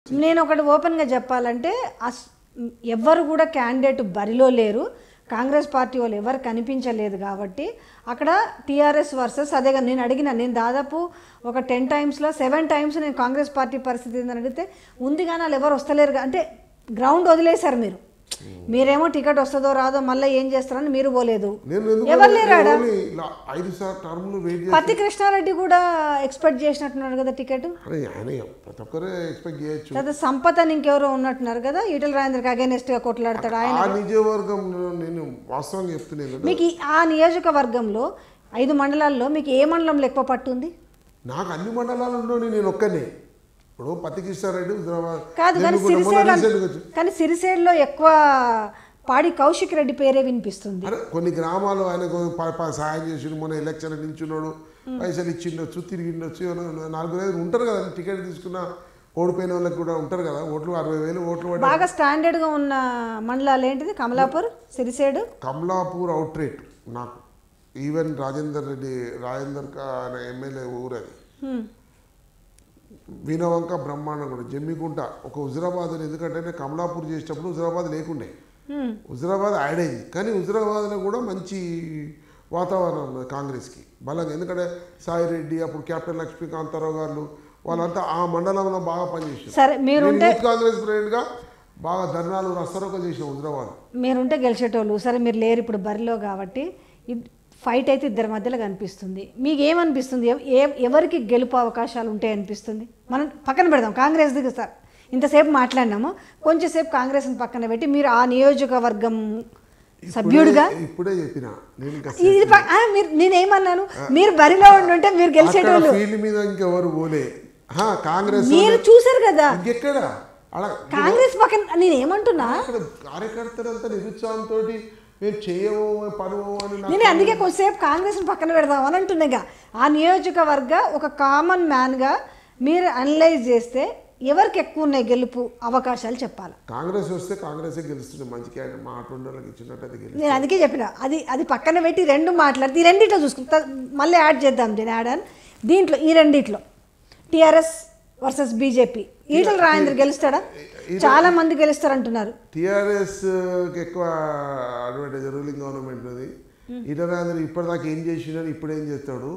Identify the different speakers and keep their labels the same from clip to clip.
Speaker 1: నేను ఒకటి ఓపెన్గా చెప్పాలంటే అస్ ఎవ్వరు కూడా క్యాండిడేట్ బరిలో లేరు కాంగ్రెస్ పార్టీ వాళ్ళు ఎవరు కనిపించలేదు కాబట్టి అక్కడ టీఆర్ఎస్ వర్సెస్ అదే కదా నేను అడిగిన నేను దాదాపు ఒక టెన్ టైమ్స్లో సెవెన్ టైమ్స్ నేను కాంగ్రెస్ పార్టీ పరిస్థితి ఏందని అడిగితే ఉంది కానీ వాళ్ళు ఎవరు వస్తలేరు గా- అంటే గ్రౌండ్ వదిలేశారు మీరు మీరేమో టికెట్ వస్తుందో రాదో మళ్ళీ ఏం చేస్తారని మీరు పోలేదు
Speaker 2: నేను ఎందుకు
Speaker 1: ఎవరు లేరు ఆడ?
Speaker 2: నేను only ఇలా ఐదు సార్ టర్ములు వెయిట్ చేసి
Speaker 1: పత్తి కృష్ణారెడ్డి కూడా ఎక్స్పెక్ట్ చేసినట్టున్నారు కదా టికెట్
Speaker 2: అరే ఆయన ప్రతి ఒక్కరే ఎక్స్పెక్ట్ చేయొచ్చు
Speaker 1: తర్వాత సంపత్ అని ఇంకెవరో ఉన్నట్టున్నారు కదా ఈటల రాజేంద్రకి అగేనెస్ట్ గా కొట్లాడతాడు ఆయన
Speaker 2: ఆ నియోజకవర్గంలో నేను వాస్తవంగా చెప్తున్నాను కదా
Speaker 1: మీకు ఈ- ఆ నియోజకవర్గంలో ఐదు మండలాల్లో మీకు ఏ మండలంలో ఎక్కువ పట్టుంది
Speaker 2: నాకు అన్ని మండలాలలో నేను ఒక్కనే ఇప్పుడు పత్తికిస్తారెడ్డి హుజరాబాద్
Speaker 1: కాదు కానీ
Speaker 2: నెల్లిగొండ, మొన్న
Speaker 1: సిరిసేడ
Speaker 2: recent గా వచ్చి-
Speaker 1: కానీ సిరిసేడలో ఎక్కువ పాడి కౌశిక్ రెడ్డి పేరే వినిపిస్తుంది
Speaker 2: అరే కొన్ని గ్రామాలు ఆయనకు ప- ప- సహాయం చేసి మొన్న ఎలక్షన్ నించున్నాడు పైసలు ఇచ్చిండొచ్చు తిరిగిండొచ్చు ఎవరో నాలుగు ఐదు ఉంటారు కదా టికెట్ తీసుకున్న ఓడిపోయిన వాళ్ళకి కూడా ఉంటారు కదా ఓట్లు అరవై వేలు ఓట్లు పడ్డ
Speaker 1: బాగా స్టాండర్డ్ గా ఉన్న మండలాలు ఏంటిది కమలాపూర్ సిరిసేడు
Speaker 2: కమలాపూర్ అవుట్ రేట్ నాకు ఈవెన్ రాజేందర్ రెడ్డి రాజేందర్ కా- ఆయన ఎమ్మెల్యే ఊరు అది
Speaker 1: హ్మ్.
Speaker 2: వీణవంక బ్రహ్మాండం కూడా జమ్మికుంట ఒక హుజరాబాద్ అని ఎందుకంటే నేను కమలాపూర్ చేసేటప్పుడు హుజరాబాద్ లేకుండే
Speaker 1: హ్మ్.
Speaker 2: హుజరాబాద్ యాడ్ అయింది కానీ హుజరాబాద్లో కూడా మంచి వాతావరణం ఉంది కాంగ్రెస్కి బలంగా ఎందుకంటే సాయి రెడ్డి అప్పుడు కెప్టెన్ లక్ష్మీకాంతారావు గారు వాళ్ళంతా ఆ మండలంలో బాగా పనిచేసారు
Speaker 1: సరే మీరుంటే
Speaker 2: యూత్ కాంగ్రెస్ ప్రెసిడెంట్గా బాగా ధర్నాలు రస్తరోక చేసిన హుజరాబాద్
Speaker 1: మీరుంటే గెలిచేటోళ్ళు సరే మీరు లేరు ఇప్పుడు బరిలో కాబట్టి ఇద్- ఫైట్ అయితే ఇద్దరి మధ్యలో కనిపిస్తుంది మీకు ఏమనిపిస్తుంది ఎవ- ఏ ఎవరికి గెలుపు అవకాశాలు ఉంటాయి అనిపిస్తుంది మనం పక్కన పెడదాం కాంగ్రెస్ దిగు సార్ ఇంతసేపు మాట్లాడినాము కొంచెంసేపు కాంగ్రెస్ని పక్కన పెట్టి మీరు ఆ నియోజకవర్గం సభ్యుడిగా
Speaker 2: ఇప్పుడే- ఇప్పుడే చెప్పిన నేను ఇంకా
Speaker 1: ఇది ప- ఆ, మీరు నేనేమన్నాను మీరు బరిలో ఉండుంటే మీరు గెలిచేటోళ్ళు
Speaker 2: ఫీల్డ్ మీద ఇంకెవరు పోలే హా, కాంగ్రెస్
Speaker 1: మీరు చూసారు కదా
Speaker 2: ఇంకెక్కడ అలా
Speaker 1: కాంగ్రెస్ పక్కన నేనేమంటున్నా
Speaker 2: అక్కడ కార్యకర్తలంతా నిరుత్సాహంతో మేము చేయము పనుము అని నాకు
Speaker 1: నేను అందుకే కొంచెంసేపు కాంగ్రెస్ని పక్కన పెడదాం అని అంటున్నాగా ఆ నియోజకవర్గ ఒక కామన్ మ్యాన్గా మీరు అనలైజ్ చేస్తే ఎవరికి ఎక్కువ ఉన్నాయి గెలుపు అవకాశాలు చెప్పాలి
Speaker 2: కాంగ్రెస్ వస్తే కాంగ్రెస్ గెలుస్తుంది మంచి క్యాండిడేట్ మా అటువంటి వాళ్ళకి ఇచ్చినట్టు అది గెలుస్తుంది
Speaker 1: నేను అందుకే చెప్పిన అది అది పక్కన పెట్టి రెండు మాట్లాడితే ఈ రెండిట్లో చూసుకుంటా మళ్ళీ యాడ్ చేద్దాం దీని యాడ్ అని దీంట్లో ఈ రెండిట్లో TRS versus BJP Eatala Rajendra గెలుస్తాడా చాలా మంది గెలుస్తారంటున్నారు
Speaker 2: టీఆర్ఎస్ ఎక్కువ అడ్వాంటేజ్ రూలింగ్ గవర్నమెంట్ అది ఇటరాంధ్ర ఇప్పటిదాకా ఏం చేసిండని ఇప్పుడు ఏం చేస్తాడు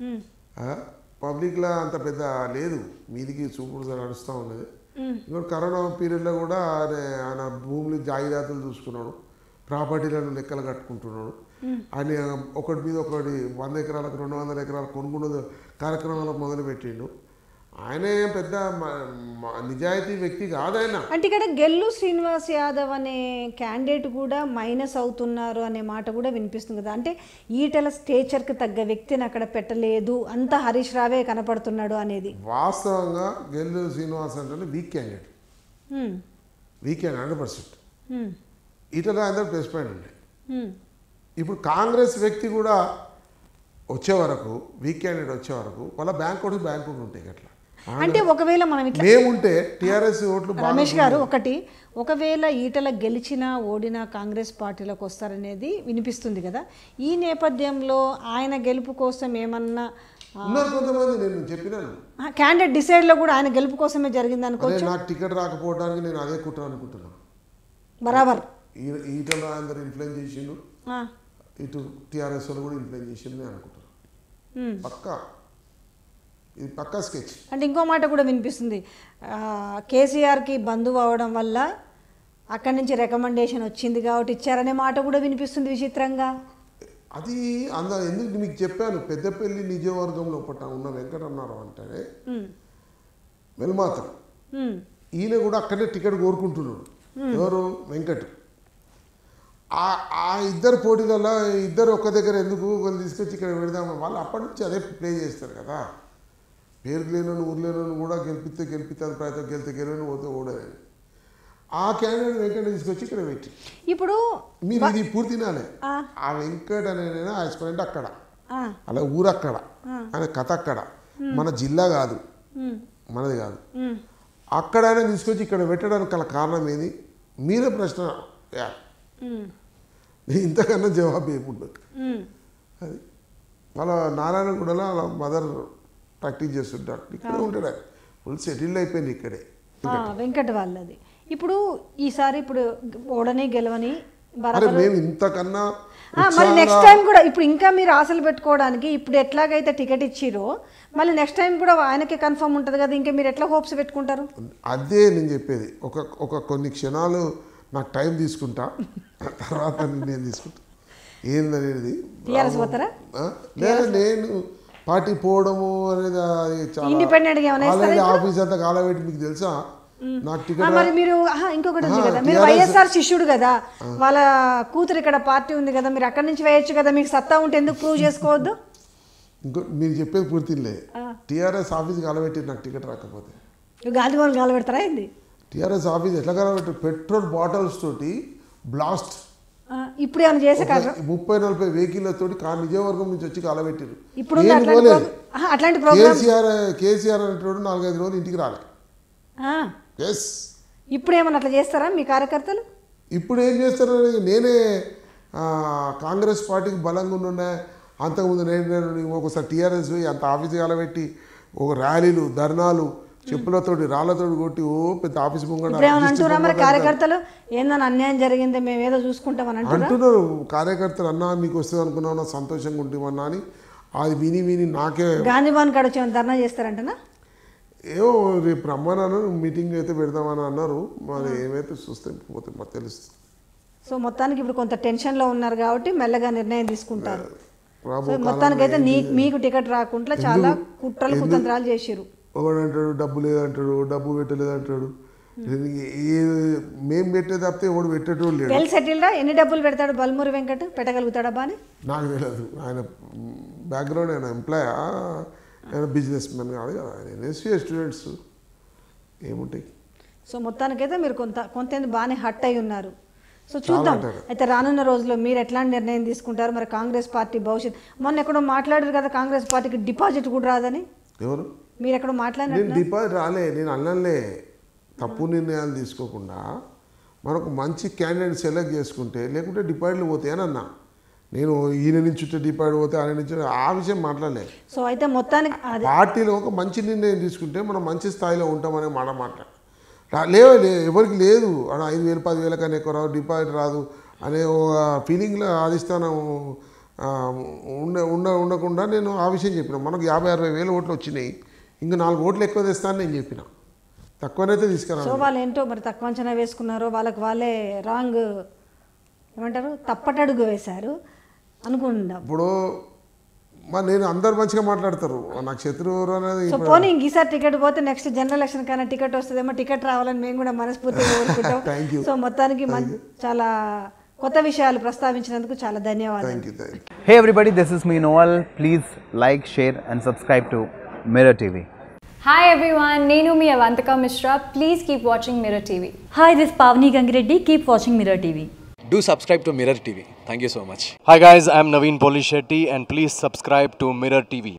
Speaker 2: పబ్లిక్లో అంత పెద్ద లేదు మీదికి చూపుడు నడుస్తూ ఉన్నది ఇంకోటి కరోనా పీరియడ్లో కూడా ఆయన ఆయన భూములు జాగిరాతులు చూసుకున్నాడు ప్రాపర్టీలను లెక్కలు కట్టుకుంటున్నాడు ఆయన ఒకటి మీద ఒకటి వంద ఎకరాలకు రెండు వందల ఎకరాలు కొనుక్కున్న కార్యక్రమాలు మొదలుపెట్టిండు ఆయనే పెద్ద మ- మ- నిజాయితీ వ్యక్తి కాదాయన
Speaker 1: అంటే ఇక్కడ గెల్లు శ్రీనివాస్ యాదవ్ అనే క్యాండిడేట్ కూడా మైనస్ అవుతున్నారు అనే మాట కూడా వినిపిస్తుంది కదా అంటే ఈటల స్టేచర్కి తగ్గ వ్యక్తిని అక్కడ పెట్టలేదు అంత హరీష్ రావే కనపడుతున్నాడు అనేది
Speaker 2: వాస్తవంగా గెల్లు శ్రీనివాస్ అంటే weak candidate
Speaker 1: hmm.
Speaker 2: Weak candidate hundred percent
Speaker 1: hmm.
Speaker 2: Eatala అందరూ ప్లస్ పాయింట్ ఉండే
Speaker 1: హ్మ్.
Speaker 2: ఇప్పుడు కాంగ్రెస్ వ్యక్తి కూడా వచ్చే వరకు వీక్ క్యాండిడేట్ వచ్చే వరకు వాళ్ళ బ్యాంక్ ఒకటి బ్యాంక్ ఒకటి ఉంటాయి అట్లా
Speaker 1: అంటే ఒకవేళ మనం ఇట్లా
Speaker 2: మేముంటే టీఆర్ఎస్ ఓట్లు బాగా
Speaker 1: రమేష్ గారు ఒకటి ఒకవేళ ఈటల గెలిచినా ఓడినా కాంగ్రెస్ పార్టీలోకి వస్తారనేది వినిపిస్తుంది కదా ఈ నేపథ్యంలో ఆయన గెలుపు కోసం ఏమన్నా
Speaker 2: ఉన్నారు కొంతమంది నేను చెప్పినాను
Speaker 1: క్యాండిడేట్ డిసైడ్లో కూడా ఆయన గెలుపు కోసమే జరిగింది అనుకో
Speaker 2: అదే నాకు టికెట్ రాకపోవడానికి నేను అదే కుట్ర అనుకుంటున్నాను
Speaker 1: బరాబర్
Speaker 2: ఈ- ఈటల అందరు ఇన్ఫ్లుయెన్స్ చేసిండు
Speaker 1: ఆ.
Speaker 2: ఇటు టీఆర్ఎస్ వాళ్ళు కూడా ఇన్ఫ్లుయెన్స్ చేసిండు నేను అనుకుంటున్నాను
Speaker 1: హ్మ్.
Speaker 2: పక్కా ఇది పక్కా స్కెచ్
Speaker 1: అంటే ఇంకో మాట కూడా వినిపిస్తుంది ఆ, కేసీఆర్కి బంధువు అవడం వల్ల అక్కడి నుంచి రికమెండేషన్ వచ్చింది కాబట్టి ఇచ్చారనే మాట కూడా వినిపిస్తుంది విచిత్రంగా
Speaker 2: అది అంద ఎందుకు మీకు చెప్పాను పెద్దపల్లి నిజవర్గంలో పట్ట ఉన్న వెంకటన్నారావు అంటే
Speaker 1: హ్మ్.
Speaker 2: వెల్మాత్రం
Speaker 1: హ్మ్.
Speaker 2: ఈయన కూడా అక్కడే టికెట్ కోరుకుంటున్నాడు ఎవరు వెంకట్ ఆ ఆ ఇద్దరు పోటీలలో ఇద్దరు ఒక్క దగ్గర ఎందుకు వాళ్ళు తీసుకొచ్చి ఇక్కడ పెడదాం వాళ్ళు అప్పటి నుంచి అదే ప్లే చేస్తారు కదా పేరు లేనోని ఊరు లేనోని కూడా గెలిపిస్తే గెలిపితే అది ప్రయత్నం గెలితే గెలవని పోతే ఓడదని ఆ క్యాండిడేట్ వెంకట్ తీసుకొచ్చి ఇక్కడ పెట్టి
Speaker 1: ఇప్పుడు
Speaker 2: మీరు ఇది పూర్తి తినాలి
Speaker 1: ఆ.
Speaker 2: ఆ వెంకట్ అనే హస్బెండ్ అక్కడ
Speaker 1: ఆ,
Speaker 2: అలా ఊరు అక్కడ ఆయన కథ అక్కడ మన జిల్లా కాదు
Speaker 1: హ్మ్.
Speaker 2: మనది కాదు
Speaker 1: హ్మ్.
Speaker 2: అక్కడైనా తీసుకొచ్చి ఇక్కడ పెట్టడానికి గల కారణం ఏది మీరే ప్రశ్న యా.
Speaker 1: హ్మ్.
Speaker 2: నేను ఇంతకన్నా జవాబు ఏముండదు
Speaker 1: హ్మ్.
Speaker 2: అది వాళ్ళ నారాయణగూడలో వాళ్ళ మదర్ ప్రాక్టీస్ చేస్తుంటారు ఇక్కడే ఉంటాడు ఆయన ఫుల్ సెటిల్డ్ అయిపోయింది ఇక్కడే
Speaker 1: ఆ, వెంకట్ వాళ్ళది ఇప్పుడు ఈసారి ఇప్పుడు ఓడని గెలవని
Speaker 2: అరే
Speaker 1: బరాబర్
Speaker 2: మేము ఇంతకన్నా
Speaker 1: ఆ, మరి నెక్స్ట్ టైం కూడా ఇప్పుడు ఇంకా మీరు ఆశలు పెట్టుకోవడానికి ఇప్పుడు ఎట్లాగైతే టికెట్ ఇచ్చిరో మళ్ళీ నెక్స్ట్ టైం కూడా ఆయనకే కన్ఫర్మ్ ఉంటుంది కదా ఇంకా మీరు ఎట్లా హోప్స్ పెట్టుకుంటారు
Speaker 2: అదే నేను చెప్పేది ఒక ఒక కొన్ని క్షణాలు నాకు టైం తీసుకుంటా తర్వాత నేను తీసుకుంటా ఏందనేది
Speaker 1: టీఆర్ఎస్ పోతారా
Speaker 2: ఆ? లేదా నేను పార్టీ పోవడము అనేది అది చాలా
Speaker 1: Independent గా ఏమైనా
Speaker 2: ఆల్రెడీ ఆఫీస్ అంతా కాలబెట్టి మీకు తెలుసా నాకు
Speaker 1: ఆ,
Speaker 2: టికెట్
Speaker 1: మరి మీరు ఆహా, ఇంకొకటి ఉంది
Speaker 2: ఆహా,
Speaker 1: కదా మీరు
Speaker 2: TRS
Speaker 1: వైఎస్ఆర్ శిష్యుడు కదా వాళ్ళ కూతురు ఇక్కడ పార్టీ ఉంది కదా మీరు అక్కడి నుంచి వేయొచ్చు కదా మీకు సత్తా ఉంటే ఎందుకు ప్రూవ్ చేసుకోవద్దు
Speaker 2: ఇంకో మీరు చెప్పేది పూర్తిలే
Speaker 1: ఆ.
Speaker 2: టీఆర్ఎస్ ఆఫీస్ కాలబెట్టి నాకు టికెట్ రాకపోతే
Speaker 1: గాంధీ భవన్ కాలు పెడతారా ఏంది
Speaker 2: టీఆర్ఎస్ ఆఫీస్ ఎట్లా కాలబెట్టి పెట్రోల్ బాటిల్స్ తోటి బ్లాస్ట్
Speaker 1: ఆ, ఇప్పుడు ఏమైనా చేసే కాదు
Speaker 2: ముప్పై నలభై వెహికల్ కార్ నిజవర్గం నుంచి వచ్చి కాలబెట్టారు
Speaker 1: ఇప్పుడు ఉంది
Speaker 2: ఏం
Speaker 1: అట్లాంటి
Speaker 2: పోలేదు.
Speaker 1: ప్రోగ్రామ్ ఆహా, అట్లాంటి ప్రోగ్రామ్
Speaker 2: కేసీఆర్ కేసీఆర్ అనేటోడు నాలుగైదు రోజులు ఇంటికి రాలే ఎస్
Speaker 1: ఇప్పుడు ఏమన్నా అట్లా చేస్తారా మీ కార్యకర్తలు
Speaker 2: ఇప్పుడు ఏం చేస్తారు నేనే ఆ, కాంగ్రెస్ పార్టీకి బలంగా ఉండే అంతకుముందు నేను నేను ఒకసారి టీఆర్ఎస్ పోయి అంత ఆఫీస్ కాలబెట్టి ఒక ర్యాలీలు ధర్నాలు చెప్పులతోటి రాళ్లతోటి కొట్టి ఓ పెద్ద ఆఫీస్ ముంగట
Speaker 1: ఇప్పుడు ఏమైనా
Speaker 2: దిష్టి
Speaker 1: అంటురా మరి
Speaker 2: బొమ్మ
Speaker 1: కార్యకర్తలు ఏందని అన్యాయం జరిగింది మేము ఏదో చూసుకుంటామని అంటురా
Speaker 2: అంటున్నారు కార్యకర్తలు అన్నా మీకు వస్తుంది అనుకున్నావు నా సంతోషంగా ఉంటుందన్నా అని అది విని విని నాకే
Speaker 1: గాంధీ భవన్ కాడ వచ్చి ఏమైనా ధర్నా చేస్తారంటనా
Speaker 2: ఏమో రేపు రమ్మన్నాను మీటింగ్ అయితే పెడదామని అన్నారు మరి ఏమైతే చూస్తే పోతే మాకు తెలుస్తుంది
Speaker 1: సో మొత్తానికి ఇప్పుడు కొంత టెన్షన్లో ఉన్నారు కాబట్టి మెల్లగా నిర్ణయం తీసుకుంటారు
Speaker 2: రాబో
Speaker 1: సో మొత్తానికైతే నీ మీకు టికెట్ రాకుండా చాలా కుట్రలు కుతంత్రాలు చేసిరు
Speaker 2: ఒకడు అంటాడు డబ్బు లేదంటాడు డబ్బు పెట్టలేదంటాడు ఏ మేము పెట్టే తప్పితే ఎవడు పెట్టేటోడు లేడు
Speaker 1: వెల్ సెటిల్డా ఎన్ని డబ్బులు పెడతాడు బల్మూరి వెంకట్ పెట్టగలుగుతాడా బాని
Speaker 2: నాకు తెలియదు ఆయన బ్యాక్గ్రౌండ్ ఆయన ఎంప్లాయ్ ఆయన బిజినెస్ మ్యాన్ కాదు కదా ఆయన ఎస్సీ స్టూడెంట్స్ ఏముంటాయి
Speaker 1: సో మొత్తానికైతే మీరు కొంత కొంత బాగానే హట్ అయి ఉన్నారు సో చూద్దాం
Speaker 2: అంటారు.
Speaker 1: అయితే రానున్న రోజుల్లో మీరు ఎట్లాంటి నిర్ణయం తీసుకుంటారు మరి కాంగ్రెస్ పార్టీ భవిష్యత్ మొన్న ఎక్కడో మాట్లాడారు కదా కాంగ్రెస్ పార్టీకి డిపాజిట్ కూడా రాదని
Speaker 2: ఎవరు
Speaker 1: మీరు ఎక్కడో మాట్లాడినట్టు
Speaker 2: నేను డిపాజిట్ రాలే నేను అన్నలే తప్పు నిర్ణయాలు తీసుకోకుండా మనకు మంచి క్యాండిడేట్ సెలెక్ట్ చేసుకుంటే లేకుంటే డిపాజిట్లు పోతాయి అని అన్నా నేను ఈయన నుంచి ఉంటే డిపాజిట్ పోతే ఆయన నుంచి ఆ విషయం మాట్లాడలే
Speaker 1: సో అయితే మొత్తానికి అది
Speaker 2: పార్టీలో ఒక మంచి నిర్ణయం తీసుకుంటే మనం మంచి స్థాయిలో ఉంటామనే మాట మాట్లాడ లేవే లే ఎవరికి లేదు అలా ఐదు వేలు పది వేల కన్నా ఎక్కువ రాదు డిపాజిట్ రాదు అనే ఒక ఫీలింగ్లో అధిష్టానం ఆ, ఉండ ఉండ ఉండకుండా నేను ఆ విషయం చెప్పిన మనకు యాభై అరవై వేల ఓట్లు వచ్చినాయి ఇంకా నాలుగు ఓట్లు ఎక్కువ తెస్తానని నేను చెప్పిన తక్కువనైతే తీసుకురా
Speaker 1: సో వాళ్ళు ఏంటో మరి తక్కువ అంచనా వేసుకున్నారో వాళ్ళకి వాళ్ళే రాంగ్ ఏమంటారు తప్పటడుగు వేశారు అనుకుందాం
Speaker 2: ఇప్పుడు మరి నేను అందరు మంచిగా మాట్లాడతారు నాకు శత్రువు ఎవరు అనేది
Speaker 1: సో పోనీ ఇంక ఈసారి టికెట్ పోతే నెక్స్ట్ జనరల్ ఎలక్షన్ కన్నా టికెట్ వస్తుందేమో టికెట్ రావాలని మేము కూడా మనస్ఫూర్తిగా కోరుకుంటాం
Speaker 2: Thank you.
Speaker 1: సో మొత్తానికి మం- చాలా కొత్త విషయాలు ప్రస్తావించినందుకు చాలా ధన్యవాదాలు
Speaker 2: thank you thank you
Speaker 3: Hey everybody, this is me Noel. Please like, share, and subscribe to Mirror TV.
Speaker 4: Hi everyone, Nenu mi Avantika Mishra. Please keep watching Mirror TV.
Speaker 5: Hi, this is Pavni Gangireddy. Keep watching Mirror TV.
Speaker 6: Do subscribe to Mirror TV. Thank you so much.
Speaker 7: Hi guys, I'm Naveen Polishetty and please subscribe to Mirror TV.